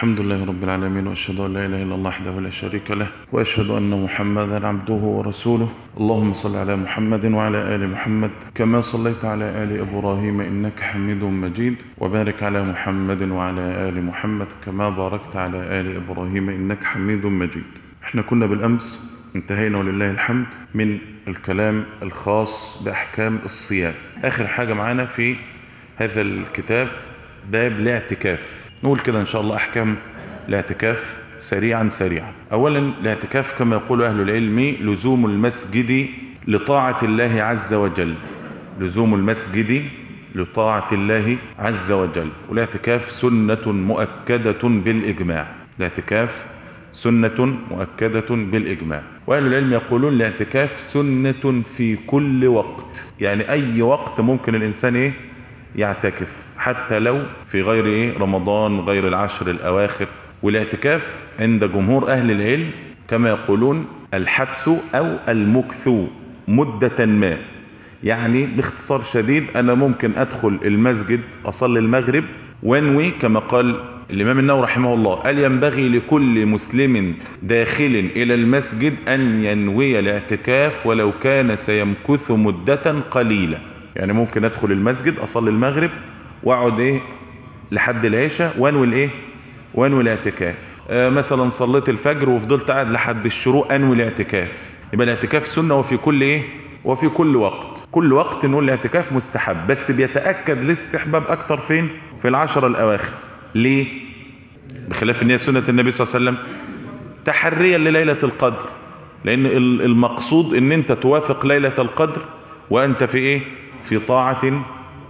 الحمد لله رب العالمين وأشهد أن لا إله إلا الله وحده لا شريك له وأشهد أن محمدا عبده ورسوله اللهم صل على محمد وعلى آل محمد كما صليت على آل إبراهيم إنك حميد مجيد وبارك على محمد وعلى آل محمد كما باركت على آل إبراهيم إنك حميد مجيد احنا كنا بالأمس انتهينا ولله الحمد من الكلام الخاص بأحكام الصيام آخر حاجة معانا في هذا الكتاب باب الاعتكاف نقول كده إن شاء الله أحكام الاعتكاف سريعا سريعا أولا الاعتكاف كما يقول أهل العلم لزوم المسجد لطاعة الله عز وجل لزوم المسجد لطاعة الله عز وجل والاعتكاف سنة مؤكدة بالإجماع الاعتكاف سنة مؤكدة بالإجماع وأهل العلم يقولون الاعتكاف سنة في كل وقت يعني أي وقت ممكن الإنسان إيه يعتكف حتى لو في غير إيه رمضان غير العشر الأواخر والاعتكاف عند جمهور أهل العلم كما يقولون الحبس أو المكث مدة ما يعني باختصار شديد أنا ممكن أدخل المسجد أصلي المغرب وانوي كما قال الإمام النووي رحمه الله قال ينبغي لكل مسلم داخل إلى المسجد أن ينوي الاعتكاف ولو كان سيمكث مدة قليلة يعني ممكن أدخل المسجد أصلي المغرب وأقعد إيه لحد العشاء وانوي الإيه وانوي الاعتكاف آه مثلا صليت الفجر وفضلت قاعد لحد الشروق انوي الاعتكاف يبقى الاعتكاف سنة وفي كل ايه وفي كل وقت كل وقت نقول الاعتكاف مستحب بس بيتأكد الاستحباب اكتر فين في العشرة الاواخر ليه بخلاف ان هي سنة النبي صلى الله عليه وسلم تحريا لليلة القدر لان المقصود ان انت توافق ليلة القدر وانت في ايه في طاعة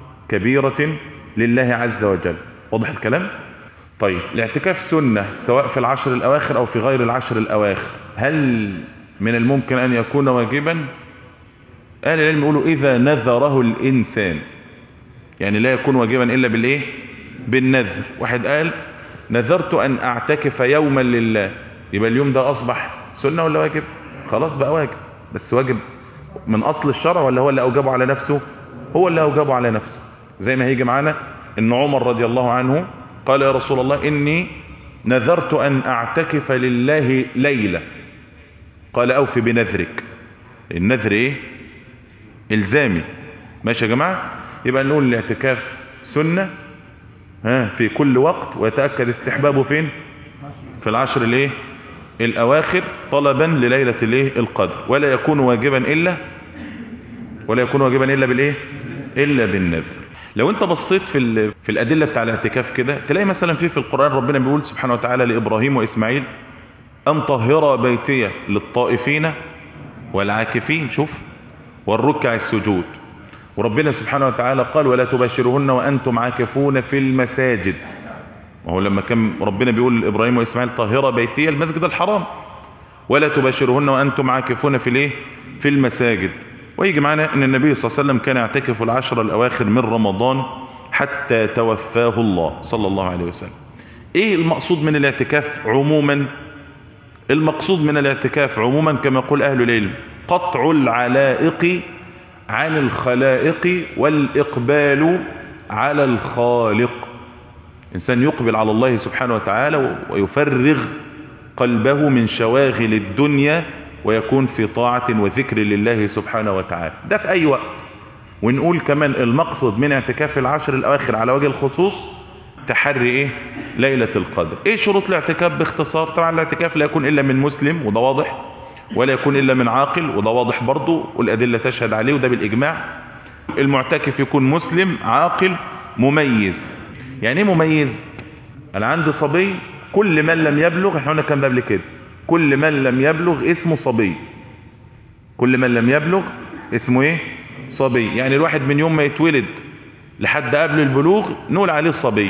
كبيرة لله عز وجل واضح الكلام طيب الاعتكاف سنة سواء في العشر الأواخر أو في غير العشر الأواخر هل من الممكن أن يكون واجبا أهل العلم يقولوا إذا نذره الإنسان يعني لا يكون واجبا إلا بالإيه بالنذر واحد قال نذرت أن أعتكف يوما لله يبقى اليوم ده أصبح سنة ولا واجب خلاص بقى واجب بس واجب من أصل الشرع ولا هو اللي أوجبه على نفسه هو اللي أوجبه على نفسه زي ما هيجي معانا إن عمر رضي الله عنه قال يا رسول الله إني نذرت أن أعتكف لله ليلة قال أوفي بنذرك النذر إيه إلزامي ماشي يا جماعة يبقى نقول الاعتكاف سنة ها في كل وقت ويتأكد استحبابه فين في العشر الايه الأواخر طلبا لليلة الايه القدر ولا يكون واجبا إلا ولا يكون واجبا إلا بالإيه إلا بالنذر لو انت بصيت في في الادله بتاع الاعتكاف كده تلاقي مثلا في في القران ربنا بيقول سبحانه وتعالى لابراهيم واسماعيل ان طهر بيتي للطائفين والعاكفين شوف والركع السجود وربنا سبحانه وتعالى قال ولا تباشرهن وانتم عاكفون في المساجد وهو لما كان ربنا بيقول لابراهيم واسماعيل طهر بيتي المسجد الحرام ولا تباشرهن وانتم عاكفون في الايه في المساجد ويجي معنا ان النبي صلى الله عليه وسلم كان يعتكف العشر الاواخر من رمضان حتى توفاه الله صلى الله عليه وسلم ايه المقصود من الاعتكاف عموما المقصود من الاعتكاف عموما كما يقول اهل العلم قطع العلائق عن الخلائق والاقبال على الخالق انسان يقبل على الله سبحانه وتعالى ويفرغ قلبه من شواغل الدنيا ويكون في طاعة وذكر لله سبحانه وتعالى ده في أي وقت ونقول كمان المقصد من اعتكاف العشر الأواخر على وجه الخصوص تحري إيه ليلة القدر إيه شروط الاعتكاف باختصار طبعا الاعتكاف لا يكون إلا من مسلم وده واضح ولا يكون إلا من عاقل وده واضح برضه والأدلة تشهد عليه وده بالإجماع المعتكف يكون مسلم عاقل مميز يعني إيه مميز أنا عندي صبي كل من لم يبلغ احنا قلنا الكلام ده قبل كده كل من لم يبلغ اسمه صبي كل من لم يبلغ اسمه ايه صبي يعني الواحد من يوم ما يتولد لحد قبل البلوغ نقول عليه صبي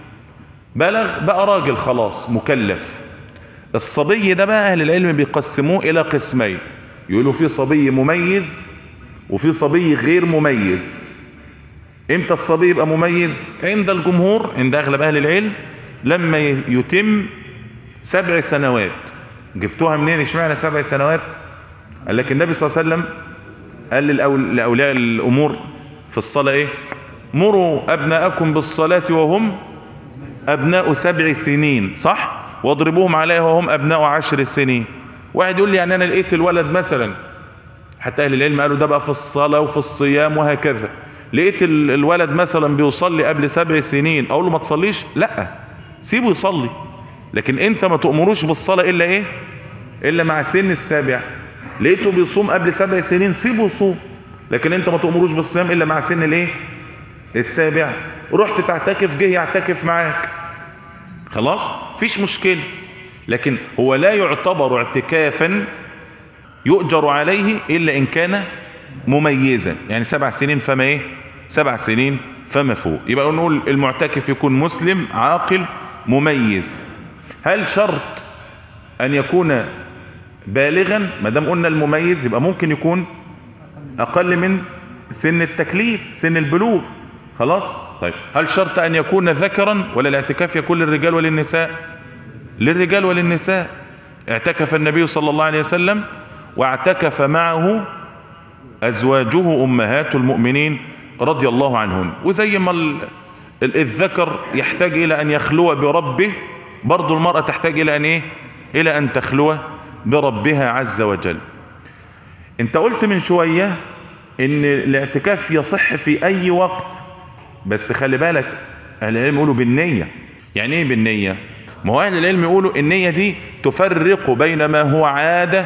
بلغ بقى راجل خلاص مكلف الصبي ده بقى اهل العلم بيقسموه الى قسمين يقولوا في صبي مميز وفي صبي غير مميز امتى الصبي يبقى مميز عند الجمهور عند اغلب اهل العلم لما يتم سبع سنوات جبتوها منين اشمعنى سبع سنوات قال لك النبي صلى الله عليه وسلم قال للأول... لأولياء الأمور في الصلاة ايه مروا أبناءكم بالصلاة وهم أبناء سبع سنين صح واضربوهم عليها وهم أبناء عشر سنين واحد يقول لي يعني أنا لقيت الولد مثلا حتى أهل العلم قالوا ده بقى في الصلاة وفي الصيام وهكذا لقيت الولد مثلا بيصلي قبل سبع سنين أقول له ما تصليش لا سيبه يصلي لكن انت ما تأمروش بالصلاة إلا إيه إلا مع سن السابع لقيته بيصوم قبل سبع سنين سيبه يصوم لكن انت ما تأمروش بالصيام إلا مع سن الايه السابع رحت تعتكف جه يعتكف معاك خلاص فيش مشكلة لكن هو لا يعتبر اعتكافا يؤجر عليه إلا إن كان مميزا يعني سبع سنين فما إيه سبع سنين فما فوق يبقى نقول المعتكف يكون مسلم عاقل مميز هل شرط أن يكون بالغا ما دام قلنا المميز يبقى ممكن يكون أقل من سن التكليف سن البلوغ خلاص طيب هل شرط أن يكون ذكرا ولا الاعتكاف يكون للرجال وللنساء للرجال وللنساء اعتكف النبي صلى الله عليه وسلم واعتكف معه أزواجه أمهات المؤمنين رضي الله عنهن وزي ما الذكر يحتاج إلى أن يخلو بربه برضو المرأة تحتاج إلى أن إيه إلى أن تخلو بربها عز وجل انت قلت من شوية ان الاعتكاف يصح في اي وقت بس خلي بالك اهل العلم يقولوا بالنية يعني ايه بالنية ما هو اهل العلم يقولوا النية دي تفرق بين ما هو عادة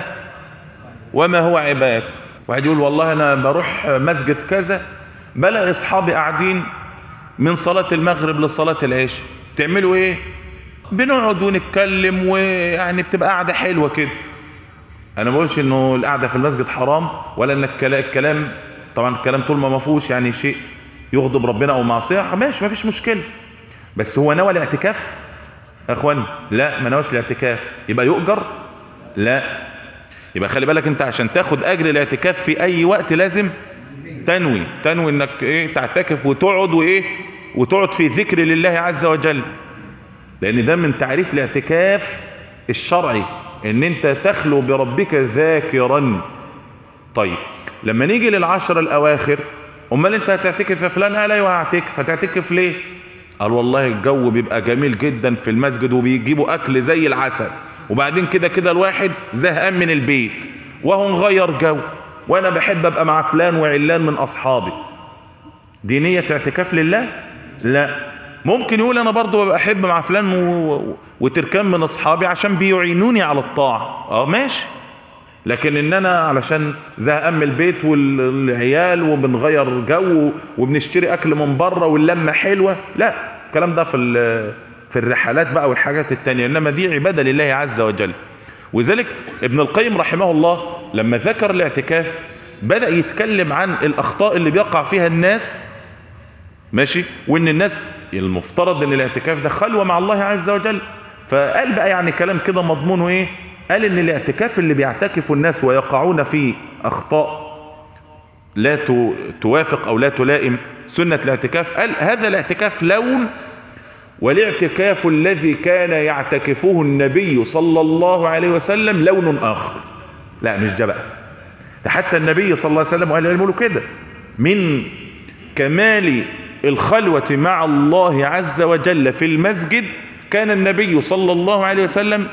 وما هو عبادة واحد يقول والله انا بروح مسجد كذا بلاقي اصحابي قاعدين من صلاة المغرب لصلاة العشاء تعملوا ايه بنقعد ونتكلم ويعني بتبقى قاعدة حلوة كده انا ما بقولش انه القعدة في المسجد حرام ولا ان الكلام طبعا الكلام طول ما ما فيهوش يعني شيء يغضب ربنا او معصية ماشي ما فيش مشكلة بس هو نوى الاعتكاف يا اخوان لا ما نواش الاعتكاف يبقى يؤجر لا يبقى خلي بالك انت عشان تاخد اجر الاعتكاف في اي وقت لازم تنوي تنوي انك ايه تعتكف وتقعد وايه وتقعد في ذكر لله عز وجل لان ده من تعريف الاعتكاف الشرعي ان انت تخلو بربك ذاكرا طيب لما نيجي للعشر الاواخر امال انت هتعتكف يا فلان قال ايوه هعتكف هتعتكف ليه قال والله الجو بيبقى جميل جدا في المسجد وبيجيبوا اكل زي العسل وبعدين كده كده الواحد زهقان من البيت وهو نغير جو وانا بحب ابقى مع فلان وعلان من اصحابي دي نية اعتكاف لله لا ممكن يقول انا برضو ببقى احب مع فلان و... وتركان من اصحابي عشان بيعينوني على الطاعة اه ماشي لكن ان انا علشان زهقان من البيت والعيال وبنغير جو وبنشتري اكل من بره واللمه حلوه لا الكلام ده في في الرحلات بقى والحاجات التانية انما دي عباده لله عز وجل وذلك ابن القيم رحمه الله لما ذكر الاعتكاف بدأ يتكلم عن الاخطاء اللي بيقع فيها الناس ماشي وان الناس المفترض ان الاعتكاف ده خلوه مع الله عز وجل فقال بقى يعني كلام كده مضمونه ايه قال ان الاعتكاف اللي بيعتكفوا الناس ويقعون فيه اخطاء لا توافق او لا تلائم سنة الاعتكاف قال هذا الاعتكاف لون والاعتكاف الذي كان يعتكفه النبي صلى الله عليه وسلم لون اخر لا مش ده بقى ده حتى النبي صلى الله عليه وسلم وقال له كده من كمال الخلوة مع الله عز وجل في المسجد كان النبي صلى الله عليه وسلم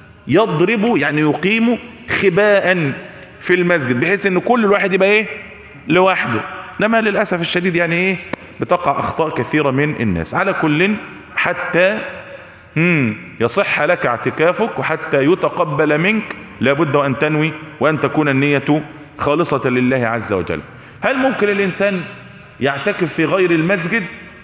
يضرب يعني يقيم خباء في المسجد بحيث ان كل الواحد يبقى ايه لوحده انما للأسف الشديد يعني ايه بتقع اخطاء كثيرة من الناس على كل حتى مم يصح لك اعتكافك وحتى يتقبل منك لابد وان تنوي وان تكون النية خالصة لله عز وجل هل ممكن الانسان يعتكف في غير المسجد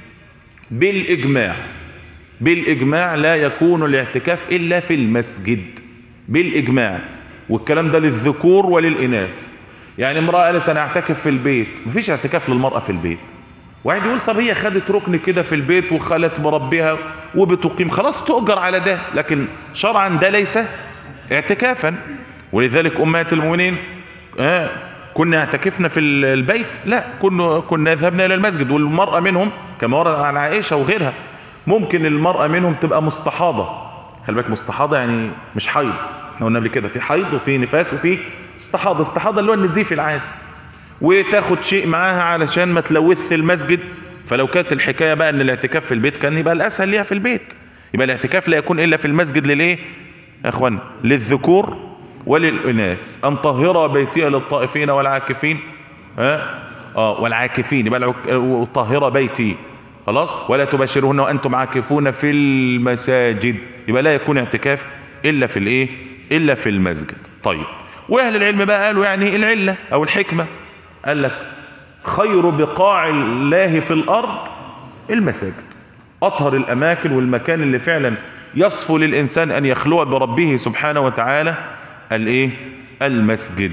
بالاجماع بالاجماع لا يكون الاعتكاف الا في المسجد بالاجماع والكلام ده للذكور وللاناث يعني امراه قالت انا اعتكف في البيت مفيش اعتكاف للمراه في البيت واحد يقول طب هي خدت ركن كده في البيت وخلت بربها وبتقيم خلاص تؤجر على ده لكن شرعا ده ليس اعتكافا ولذلك امهات المؤمنين آه كنا اعتكفنا في البيت لا كنا كنا ذهبنا الى المسجد والمراه منهم كما ورد عن عائشه وغيرها ممكن المراه منهم تبقى مستحاضه خلي بالك مستحاضه يعني مش حيض احنا قلنا قبل كده في حيض وفي نفاس وفي استحاضه استحاضه اللي هو النزيف العادي وتاخد شيء معاها علشان ما تلوث المسجد فلو كانت الحكايه بقى ان الاعتكاف في البيت كان يبقى الاسهل ليها في البيت يبقى الاعتكاف لا يكون الا في المسجد للايه يا اخوان للذكور وللاناث ان طهر بيتي للطائفين والعاكفين ها اه والعاكفين يبقى طهر بيتي خلاص ولا تباشرهن وانتم عاكفون في المساجد يبقى لا يكون اعتكاف الا في الايه الا في المسجد طيب واهل العلم بقى قالوا يعني العله او الحكمه قال لك خير بقاع الله في الارض المساجد اطهر الاماكن والمكان اللي فعلا يصفو للانسان ان يخلو بربه سبحانه وتعالى الايه المسجد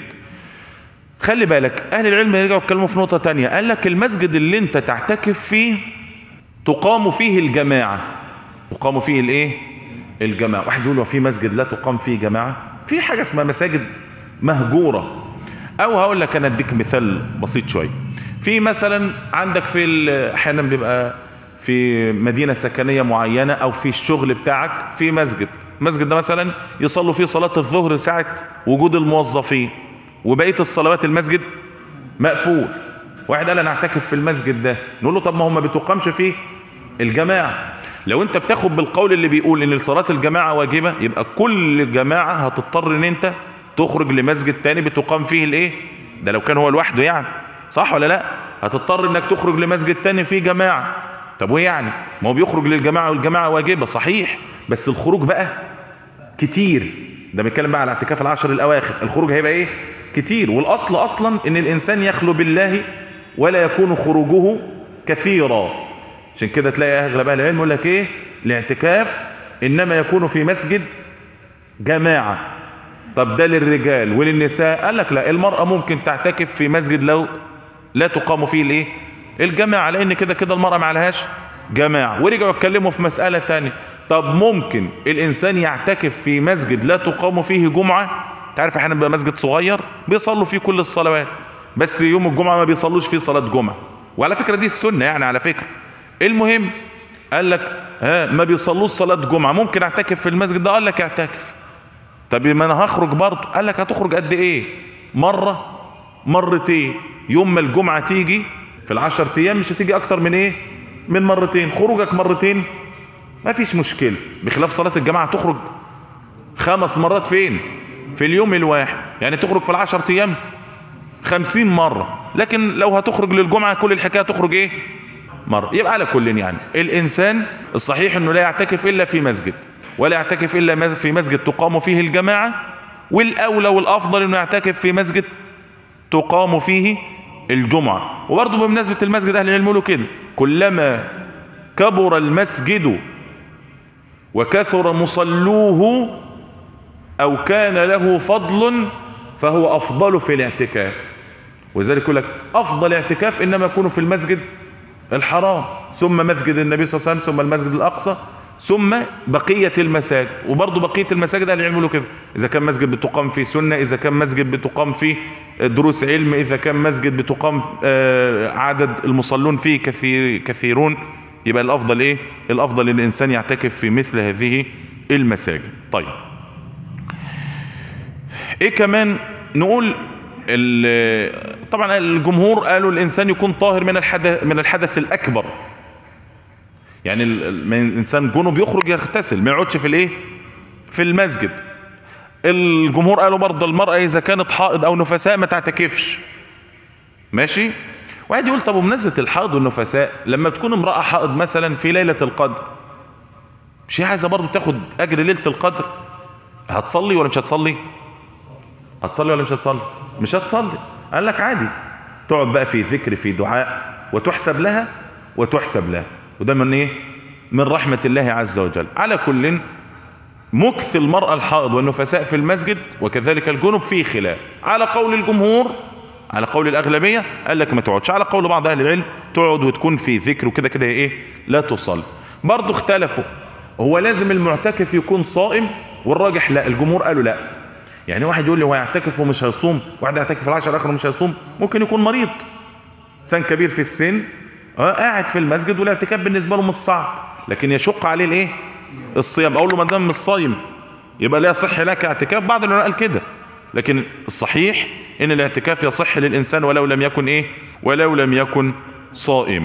خلي بالك اهل العلم يرجعوا يتكلموا في نقطه تانية قال لك المسجد اللي انت تعتكف فيه تقام فيه الجماعه تقام فيه الايه الجماعه واحد يقول في مسجد لا تقام فيه جماعه في حاجه اسمها مساجد مهجوره او هقول لك انا اديك مثال بسيط شويه في مثلا عندك في احيانا بيبقى في مدينه سكنيه معينه او في الشغل بتاعك في مسجد المسجد ده مثلا يصلوا فيه صلاه الظهر ساعه وجود الموظفين وبقيه الصلوات المسجد مقفول واحد قال انا اعتكف في المسجد ده نقول له طب ما هو ما بتقامش فيه الجماعه لو انت بتاخد بالقول اللي بيقول ان صلاه الجماعه واجبه يبقى كل جماعه هتضطر ان انت تخرج لمسجد تاني بتقام فيه الايه ده لو كان هو لوحده يعني صح ولا لا هتضطر انك تخرج لمسجد تاني فيه جماعه طب وايه يعني ما هو بيخرج للجماعه والجماعه واجبه صحيح بس الخروج بقى كتير ده بيتكلم بقى على اعتكاف العشر الاواخر الخروج هيبقى ايه كتير والاصل اصلا ان الانسان يخلو بالله ولا يكون خروجه كثيرا عشان كده تلاقي اغلب اهل العلم يقول لك ايه الاعتكاف انما يكون في مسجد جماعه طب ده للرجال وللنساء قال لك لا المرأة ممكن تعتكف في مسجد لو لا تقام فيه الايه الجماعة لان كده كده المرأة ما عليهاش جماعة ورجعوا اتكلموا في مسألة تانية طب ممكن الانسان يعتكف في مسجد لا تقام فيه جمعة تعرف احيانا بيبقى مسجد صغير بيصلوا فيه كل الصلوات بس يوم الجمعة ما بيصلوش فيه صلاة جمعة وعلى فكرة دي السنة يعني على فكرة المهم قال لك ها ما بيصلوش صلاة جمعة ممكن اعتكف في المسجد ده قال لك اعتكف طب ما انا هخرج برضه قال لك هتخرج قد ايه مرة مرتين يوم ما الجمعة تيجي في العشر ايام مش هتيجي اكتر من ايه من مرتين خروجك مرتين ما فيش مشكلة بخلاف صلاة الجماعة تخرج خمس مرات فين في اليوم الواحد يعني تخرج في العشر ايام خمسين مرة لكن لو هتخرج للجمعة كل الحكاية تخرج ايه مرة يبقى على كل يعني الانسان الصحيح انه لا يعتكف الا في مسجد ولا يعتكف إلا في مسجد تقام فيه الجماعة والأولى والأفضل أنه يعتكف في مسجد تقام فيه الجمعة وبرضه بمناسبة المسجد أهل العلم يقولوا كده كلما كبر المسجد وكثر مصلوه أو كان له فضل فهو أفضل في الاعتكاف ولذلك يقول لك أفضل اعتكاف إنما يكون في المسجد الحرام ثم مسجد النبي صلى الله عليه وسلم ثم المسجد الأقصى ثم بقية المساجد وبرضه بقية المساجد أهل العلم يقولوا كده إذا كان مسجد بتقام فيه سنة إذا كان مسجد بتقام فيه دروس علم إذا كان مسجد بتقام عدد المصلون فيه كثير كثيرون يبقى الأفضل إيه الأفضل إن الإنسان يعتكف في مثل هذه المساجد طيب إيه كمان نقول طبعا الجمهور قالوا الإنسان يكون طاهر من الحدث من الحدث الأكبر يعني الانسان جنوب يخرج يغتسل ما يقعدش في الايه في المسجد الجمهور قالوا برضه المرأة اذا كانت حائض او نفساء ما تعتكفش ماشي واحد يقول طب بمناسبة الحائض والنفساء لما تكون امرأة حائض مثلا في ليلة القدر مش هي عايزة برضه تاخد اجر ليلة القدر هتصلي ولا مش هتصلي هتصلي ولا مش هتصلي مش هتصلي قال لك عادي تقعد بقى في ذكر في دعاء وتحسب لها وتحسب لها وده من ايه من رحمة الله عز وجل على كل مكث المرأة الحائض والنفساء في المسجد وكذلك الجنب فيه خلاف على قول الجمهور على قول الأغلبية قال لك ما تقعدش على قول بعض أهل العلم تقعد وتكون في ذكر وكده كده ايه لا تصلي برضه اختلفوا هو لازم المعتكف يكون صائم والراجح لا الجمهور قالوا لا يعني واحد يقول لي هو يعتكف ومش هيصوم واحد يعتكف العشر الاخر ومش هيصوم ممكن يكون مريض انسان كبير في السن اه قاعد في المسجد والاعتكاف بالنسبه له مش صعب لكن يشق عليه الايه الصيام اقول له ما دام مش صايم يبقى لا يصح لك اعتكاف بعض العلماء قال كده لكن الصحيح ان الاعتكاف يصح للانسان ولو لم يكن ايه ولو لم يكن صائما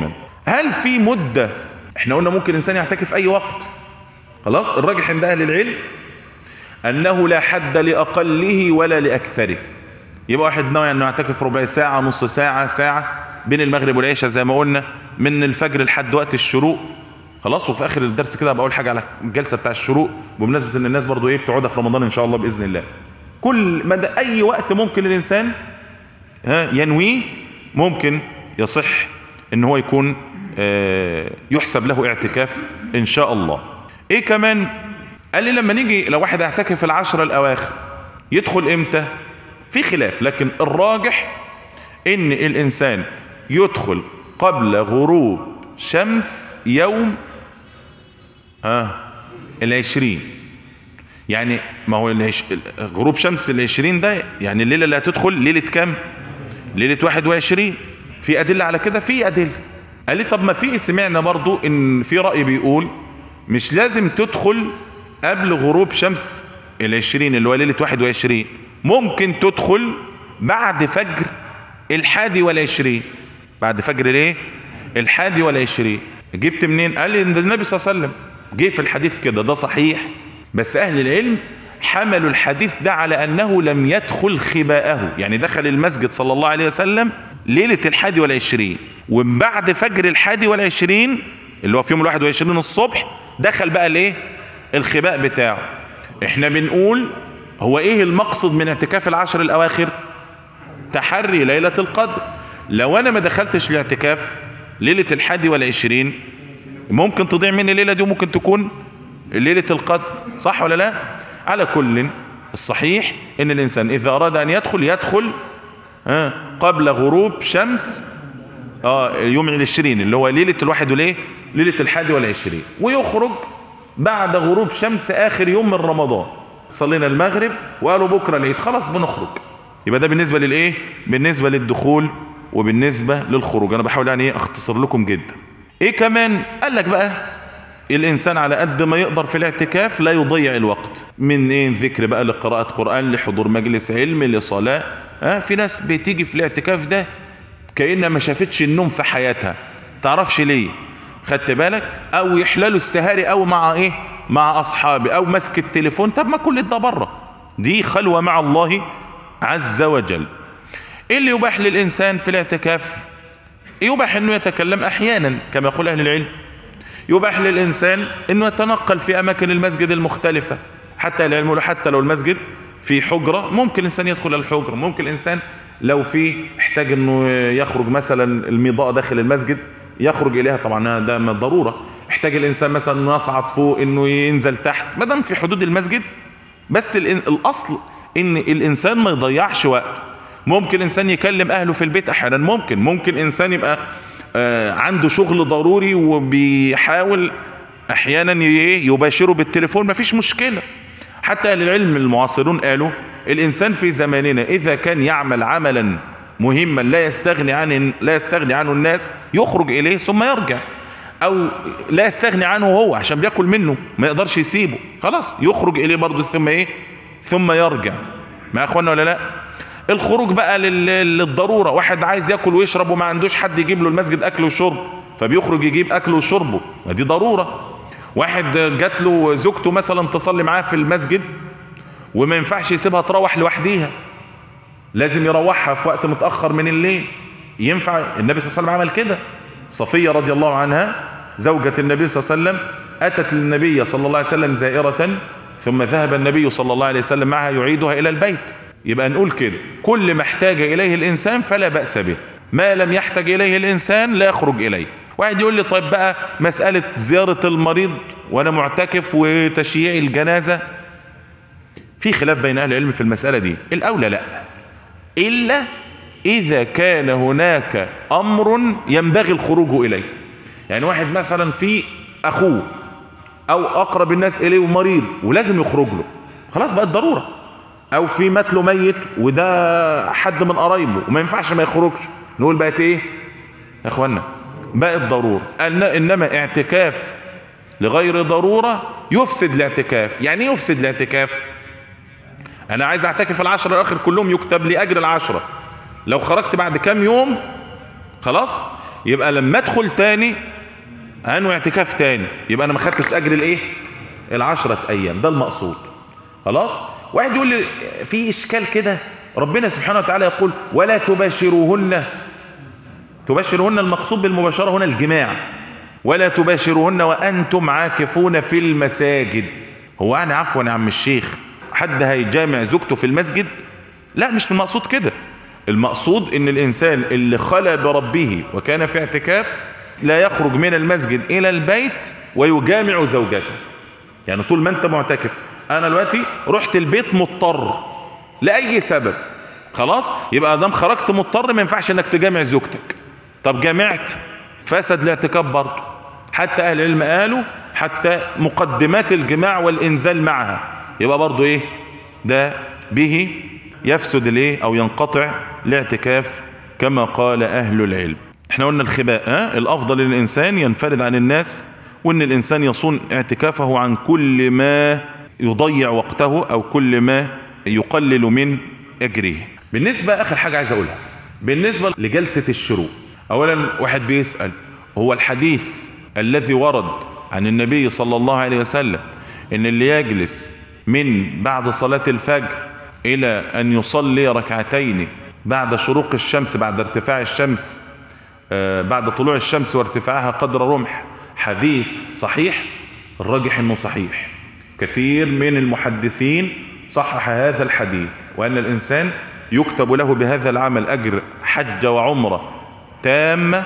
هل في مدة احنا قلنا ممكن الانسان يعتكف اي وقت خلاص الراجح عند اهل العلم انه لا حد لاقله ولا لاكثره يبقى واحد ناوي انه يعتكف ربع ساعة نص ساعة ساعة بين المغرب والعشاء زي ما قلنا من الفجر لحد وقت الشروق خلاص وفي اخر الدرس كده بقول حاجة على الجلسة بتاع الشروق بمناسبة ان الناس برضو ايه بتقعدها في رمضان ان شاء الله باذن الله كل مدى اي وقت ممكن الانسان ها ينويه ممكن يصح ان هو يكون آه، يحسب له اعتكاف ان شاء الله ايه كمان قال لي لما نيجي لو واحد يعتكف العشرة الاواخر يدخل امتى في خلاف لكن الراجح ان الانسان يدخل قبل غروب شمس يوم ها العشرين يعني ما هو العش... غروب شمس العشرين ده يعني الليلة اللي هتدخل ليلة كام ليلة واحد وعشرين في أدلة على كده في أدلة قال لي طب ما في سمعنا برضو ان في رأي بيقول مش لازم تدخل قبل غروب شمس العشرين اللي هو ليلة واحد وعشرين ممكن تدخل بعد فجر الحادي والعشرين بعد فجر الايه الحادي والعشرين جبت منين قال لي ان النبي صلى الله عليه وسلم جه في الحديث كده ده صحيح بس اهل العلم حملوا الحديث ده على انه لم يدخل خباءه يعني دخل المسجد صلى الله عليه وسلم ليلة الحادي والعشرين ومن بعد فجر الحادي والعشرين اللي هو في يوم الواحد وعشرين الصبح دخل بقى الايه الخباء بتاعه احنا بنقول هو ايه المقصد من اعتكاف العشر الاواخر تحري ليلة القدر لو انا ما دخلتش الاعتكاف ليلة الحادي والعشرين ممكن تضيع مني الليلة دي وممكن تكون ليلة القدر صح ولا لا على كل الصحيح ان الانسان اذا اراد ان يدخل يدخل آه قبل غروب شمس اه يوم العشرين اللي هو ليلة الواحد وليه ليلة الحادي والعشرين ويخرج بعد غروب شمس اخر يوم من رمضان صلينا المغرب وقالوا بكرة العيد خلاص بنخرج يبقى ده بالنسبة للايه بالنسبة للدخول وبالنسبة للخروج انا بحاول يعني اختصر لكم جدا ايه كمان قال لك بقى الانسان على قد ما يقدر في الاعتكاف لا يضيع الوقت من ايه ذكر بقى لقراءة قرآن لحضور مجلس علم لصلاة ها في ناس بتيجي في الاعتكاف ده كأنها ما شافتش النوم في حياتها تعرفش ليه خدت بالك او يحللوا السهاري او مع ايه مع اصحابي او مسك التليفون طب ما كل ده بره دي خلوة مع الله عز وجل ايه اللي يباح للانسان في الاعتكاف يباح انه يتكلم احيانا كما يقول اهل العلم يباح للانسان انه يتنقل في اماكن المسجد المختلفة حتى العلم حتى لو المسجد في حجرة ممكن الانسان يدخل الحجرة ممكن الانسان لو في احتاج انه يخرج مثلا المضاء داخل المسجد يخرج اليها طبعا ده من الضرورة احتاج الانسان مثلا انه يصعد فوق انه ينزل تحت ما دام في حدود المسجد بس الاصل ان الانسان ما يضيعش وقت ممكن انسان يكلم اهله في البيت احيانا ممكن ممكن انسان يبقى آه عنده شغل ضروري وبيحاول احيانا يباشره بالتليفون مفيش مشكلة حتى اهل العلم المعاصرون قالوا الانسان في زماننا اذا كان يعمل عملا مهما لا يستغني عن لا يستغني عنه الناس يخرج اليه ثم يرجع او لا يستغني عنه هو عشان بياكل منه ما يقدرش يسيبه خلاص يخرج اليه برضه ثم ايه ثم يرجع ما اخوانا ولا لا الخروج بقى للضرورة واحد عايز ياكل ويشرب وما عندوش حد يجيب له المسجد اكل وشرب فبيخرج يجيب اكل وشربه ما دي ضرورة واحد جات له زوجته مثلا تصلي معاه في المسجد وما ينفعش يسيبها تروح لوحديها لازم يروحها في وقت متأخر من الليل ينفع النبي صلى الله عليه وسلم عمل كده صفية رضي الله عنها زوجة النبي صلى الله عليه وسلم أتت للنبي صلى الله عليه وسلم زائرة ثم ذهب النبي صلى الله عليه وسلم معها يعيدها إلى البيت يبقى نقول كده كل ما احتاج إليه الإنسان فلا بأس به ما لم يحتاج إليه الإنسان لا يخرج إليه واحد يقول لي طيب بقى مسألة زيارة المريض وأنا معتكف وتشييع الجنازة في خلاف بين أهل العلم في المسألة دي الأولى لا إلا إذا كان هناك أمر ينبغي الخروج إليه يعني واحد مثلا في أخوه أو أقرب الناس إليه مريض ولازم يخرج له خلاص بقت ضرورة أو في مات له ميت وده حد من قرايبه وما ينفعش ما يخرجش نقول بقت إيه يا أخوانا بقت ضرورة إنما اعتكاف لغير ضرورة يفسد الاعتكاف يعني ايه يفسد الاعتكاف انا عايز اعتكف العشرة الاخر كلهم يكتب لي اجر العشرة لو خرجت بعد كام يوم خلاص يبقى لما ادخل تاني انوي اعتكاف تاني يبقى انا ما خدتش اجر الايه العشرة ايام ده المقصود خلاص واحد يقول لي في اشكال كده ربنا سبحانه وتعالى يقول ولا تباشروهن تباشرهن المقصود بالمباشرة هنا الجماع ولا تباشرهن وأنتم عاكفون في المساجد هو أنا عفوا يا عم الشيخ حد هيجامع زوجته في المسجد لا مش المقصود كده المقصود ان الانسان اللي خلى بربه وكان في اعتكاف لا يخرج من المسجد الى البيت ويجامع زوجته يعني طول ما انت معتكف انا دلوقتي رحت البيت مضطر لاي سبب خلاص يبقى دام خرجت مضطر ما ينفعش انك تجامع زوجتك طب جامعت فسد الاعتكاف برضه حتى اهل العلم قالوا حتى مقدمات الجماع والانزال معها يبقى برضه ايه ده به يفسد الايه او ينقطع الاعتكاف كما قال اهل العلم احنا قلنا الخباء ها الافضل للانسان ينفرد عن الناس وان الانسان يصون اعتكافه عن كل ما يضيع وقته او كل ما يقلل من اجره بالنسبة اخر حاجة عايز اقولها بالنسبة لجلسة الشروق اولا واحد بيسأل هو الحديث الذي ورد عن النبي صلى الله عليه وسلم ان اللي يجلس من بعد صلاة الفجر الى ان يصلي ركعتين بعد شروق الشمس بعد ارتفاع الشمس آه بعد طلوع الشمس وارتفاعها قدر رمح حديث صحيح الراجح انه صحيح كثير من المحدثين صحح هذا الحديث وان الانسان يكتب له بهذا العمل اجر حج وعمره تامه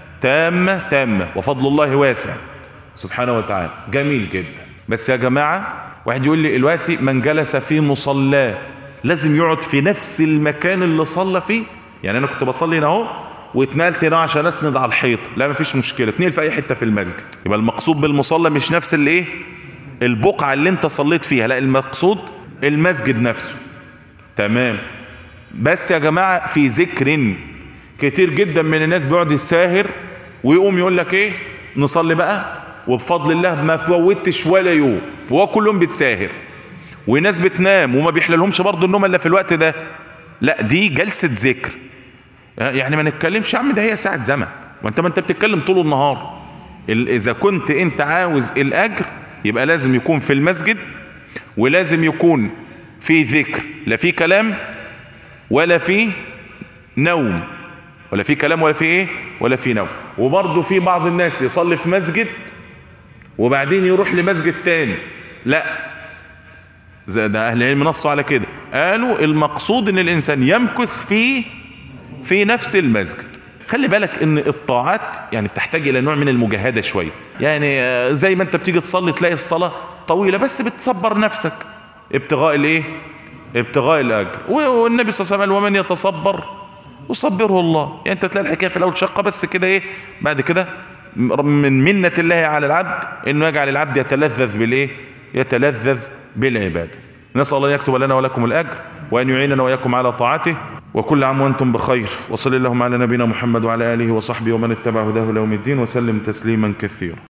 تامه تامه وفضل الله واسع سبحانه وتعالى جميل جدا بس يا جماعه واحد يقول لي دلوقتي من جلس في مصلاه لازم يقعد في نفس المكان اللي صلى فيه يعني انا كنت بصلي هنا اهو واتنقلت هنا عشان اسند على الحيط لا مفيش مشكله اتنقل في اي حته في المسجد يبقى المقصود بالمصلى مش نفس اللي ايه البقعه اللي انت صليت فيها لا المقصود المسجد نفسه تمام بس يا جماعه في ذكر كتير جدا من الناس بيقعد يساهر ويقوم يقول لك ايه نصلي بقى وبفضل الله ما فوتش ولا يوم وهو كلهم بتساهر وناس بتنام وما بيحللهمش برضه النوم الا في الوقت ده لا دي جلسه ذكر يعني ما نتكلمش يا عم ده هي ساعه زمن ما انت ما انت بتتكلم طول النهار اذا كنت انت عاوز الاجر يبقى لازم يكون في المسجد ولازم يكون في ذكر لا في كلام ولا في نوم ولا في كلام ولا في ايه ولا في نوم وبرضه في بعض الناس يصلي في مسجد وبعدين يروح لمسجد تاني لا زي ده اهل العلم نصوا على كده قالوا المقصود ان الانسان يمكث في في نفس المسجد خلي بالك ان الطاعات يعني بتحتاج الى نوع من المجاهدة شوية يعني زي ما انت بتيجي تصلي تلاقي الصلاة طويلة بس بتصبر نفسك ابتغاء الايه ابتغاء الاجر والنبي صلى الله عليه وسلم ومن يتصبر يصبره الله يعني انت تلاقي الحكايه في الاول شقه بس كده ايه بعد كده من منة الله على العبد انه يجعل العبد يتلذذ بالايه يتلذذ بالعباده نسال الله ان يكتب لنا ولكم الاجر وان يعيننا واياكم على طاعته وكل عام وانتم بخير وصل اللهم على نبينا محمد وعلى اله وصحبه ومن اتبع هداه ليوم الدين وسلم تسليما كثيرا